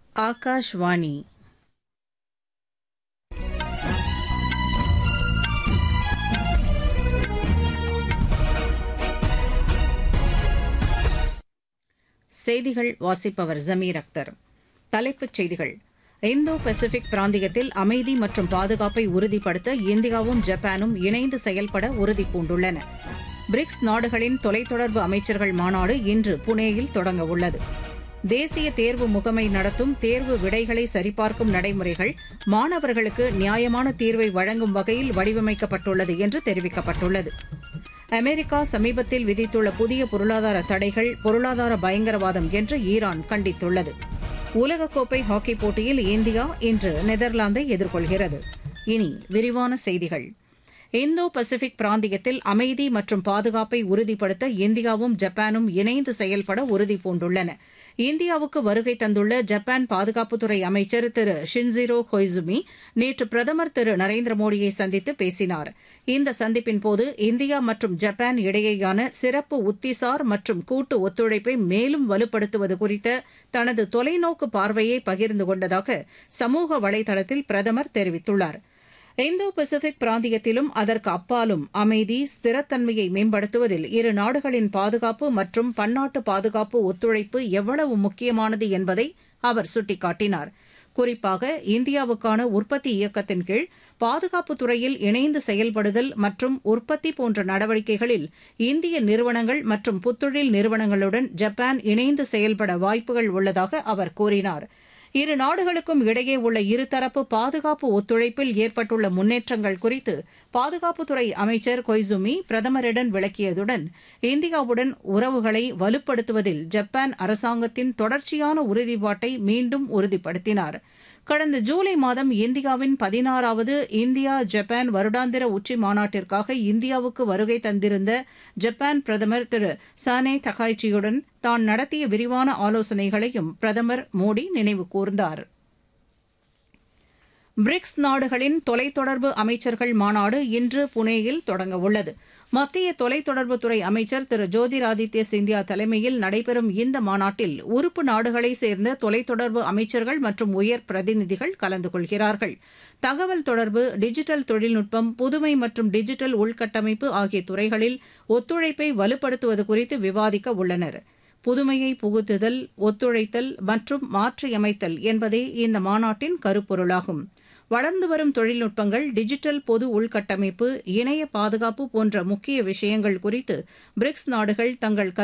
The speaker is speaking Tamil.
ஆகாஷ்வாணி செய்திகள் வாசிப்பவர் ஜமீர் அக்தர் தலைப்புச் செய்திகள் இந்தோ பசிபிக் பிராந்தியத்தில் அமைதி மற்றும் பாதுகாப்பை உறுதிப்படுத்த இந்தியாவும் ஜப்பானும் இணைந்து செயல்பட உறுதிபூண்டுள்ளன பிரிக்ஸ் நாடுகளின் தொலைத்தொடர்பு அமைச்சர்கள் மாநாடு இன்று புனேயில் தொடங்கவுள்ளது தேசிய தேர்வு முகமை நடத்தும் தேர்வு விடைகளை சரிபார்க்கும் நடைமுறைகள் மாணவர்களுக்கு நியாயமான தீர்வை வழங்கும் வகையில் வடிவமைக்கப்பட்டுள்ளது என்று தெரிவிக்கப்பட்டுள்ளது அமெரிக்கா சமீபத்தில் விதித்துள்ள புதிய பொருளாதார தடைகள் பொருளாதார பயங்கரவாதம் என்று ஈரான் கண்டித்துள்ளது உலகக்கோப்பை ஹாக்கி போட்டியில் இந்தியா இன்று நெதர்லாந்தை எதிர்கொள்கிறது இனி விரிவான செய்திகள் இந்தோ பசிபிக் பிராந்தியத்தில் அமைதி மற்றும் பாதுகாப்பை உறுதிப்படுத்த இந்தியாவும் ஜப்பானும் இணைந்து செயல்பட உறுதிபூண்டுள்ளன இந்தியாவுக்கு வருகை தந்துள்ள ஜப்பான் பாதுகாப்புத்துறை அமைச்சர் திரு ஷின்சிரோ கொய்சுமி நேற்று பிரதமர் திரு நரேந்திர மோடியை சந்தித்து பேசினார் இந்த சந்திப்பின்போது இந்தியா மற்றும் ஜப்பான் இடையேயான சிறப்பு உத்திசார் மற்றும் கூட்டு ஒத்துழைப்பை மேலும் வலுப்படுத்துவது குறித்த தனது தொலைநோக்கு பார்வையை பகிர்ந்து கொண்டதாக சமூக வலைதளத்தில் பிரதமர் தெரிவித்துள்ளார் இந்தோ பசிபிக் பிராந்தியத்திலும் அதற்கு அப்பாலும் அமைதி ஸ்திரத்தன்மையை மேம்படுத்துவதில் இரு நாடுகளின் பாதுகாப்பு மற்றும் பன்னாட்டு பாதுகாப்பு ஒத்துழைப்பு எவ்வளவு முக்கியமானது என்பதை அவர் சுட்டிக்காட்டினார் குறிப்பாக இந்தியாவுக்கான உற்பத்தி இயக்கத்தின் கீழ் பாதுகாப்புத் துறையில் இணைந்து செயல்படுதல் மற்றும் உற்பத்தி போன்ற நடவடிக்கைகளில் இந்திய நிறுவனங்கள் மற்றும் புத்தொழில் நிறுவனங்களுடன் ஜப்பான் இணைந்து செயல்பட வாய்ப்புகள் உள்ளதாக அவர் கூறினார் இரு நாடுகளுக்கும் இடையே உள்ள இருதரப்பு பாதுகாப்பு ஒத்துழைப்பில் ஏற்பட்டுள்ள முன்னேற்றங்கள் குறித்து பாதுகாப்புத்துறை அமைச்சர் கொய்சுமி பிரதமரிடம் விளக்கியதுடன் இந்தியாவுடன் உறவுகளை வலுப்படுத்துவதில் ஜப்பான் அரசாங்கத்தின் தொடர்ச்சியான உறுதிப்பாட்டை மீண்டும் உறுதிப்படுத்தினார் கடந்த ஜூலை மாதம் இந்தியாவின் பதினாறாவது இந்தியா ஜப்பான் வருடாந்திர உச்சி மாநாட்டிற்காக இந்தியாவுக்கு வருகை தந்திருந்த ஜப்பான் பிரதமர் திரு சானே தகாய்ச்சியுடன் தான் நடத்திய விரிவான ஆலோசனைகளையும் பிரதமர் மோடி நினைவு கூர்ந்தார் பிரிக்ஸ் நாடுகளின் தொலைத்தொடர்பு அமைச்சர்கள் மாநாடு இன்று புனேயில் தொடங்கவுள்ளது மத்திய தொலைத்தொடர்புத்துறை அமைச்சர் திரு ஜோதிராதித்ய சிந்தியா தலைமையில் நடைபெறும் இந்த மாநாட்டில் உறுப்பு நாடுகளைச் சேர்ந்த தொலைத்தொடர்பு அமைச்சர்கள் மற்றும் உயர் பிரதிநிதிகள் கலந்து கொள்கிறார்கள் தகவல் தொடர்பு டிஜிட்டல் தொழில்நுட்பம் புதுமை மற்றும் டிஜிட்டல் உள்கட்டமைப்பு ஆகிய துறைகளில் ஒத்துழைப்பை வலுப்படுத்துவது குறித்து விவாதிக்க உள்ளனா் புதுமையை புகுத்துதல் ஒத்துழைத்தல் மற்றும் மாற்றியமைத்தல் என்பதே இந்த மாநாட்டின் கருப்பொருளாகும் வளர்ந்து வரும் தொழில்நுட்பங்கள் டிஜிட்டல் பொது உள்கட்டமைப்பு இணைய பாதுகாப்பு போன்ற முக்கிய விஷயங்கள் குறித்து பிரிக்ஸ் நாடுகள் தங்கள்